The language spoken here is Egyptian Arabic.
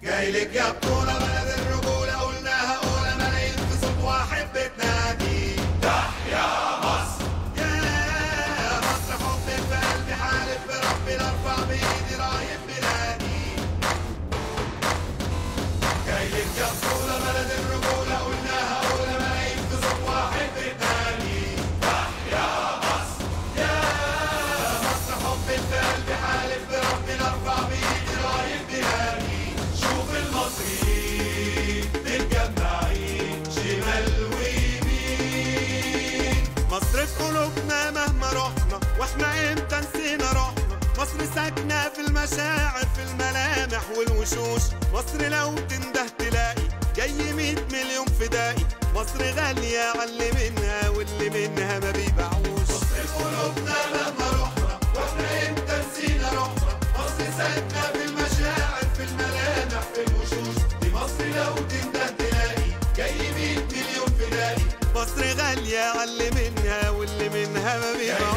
جاي لك يا بطولة بلد الرجولة قلناها أولى ملايين في صوت واحد بتنادي تحيا مصر يا مصر حبك في قلبي حالف بربي لارفع بإيدي راية بلادي جاي لك يا بطولة بلد الرجولة قلناها أولى ملايين في صوت واحد بتنادي تحيا مصر يا مصر حبك في قلبي حالف بربي لارفع بإيدي راية بلادي شوف المصريين متجمعين شمال ويمين مصر في قلوبنا مهما رحنا واحنا امتى نسينا روحنا مصر ساكنة في المشاعر في الملامح والوشوش مصر لو تنده تلاقي جاي مية مليون فدائي مصر غالية على منها واللي منها ما بيبيعوش مصر في قلوبنا مهما رحنا واحنا امتى نسينا روحنا مصر ساكنة في المشاعر في الملامح في الوشوش دي مصر لو تنده تلاقي جاي 100 مليون فدائي مصر غالية على منها واللي منها ما بيبيعوش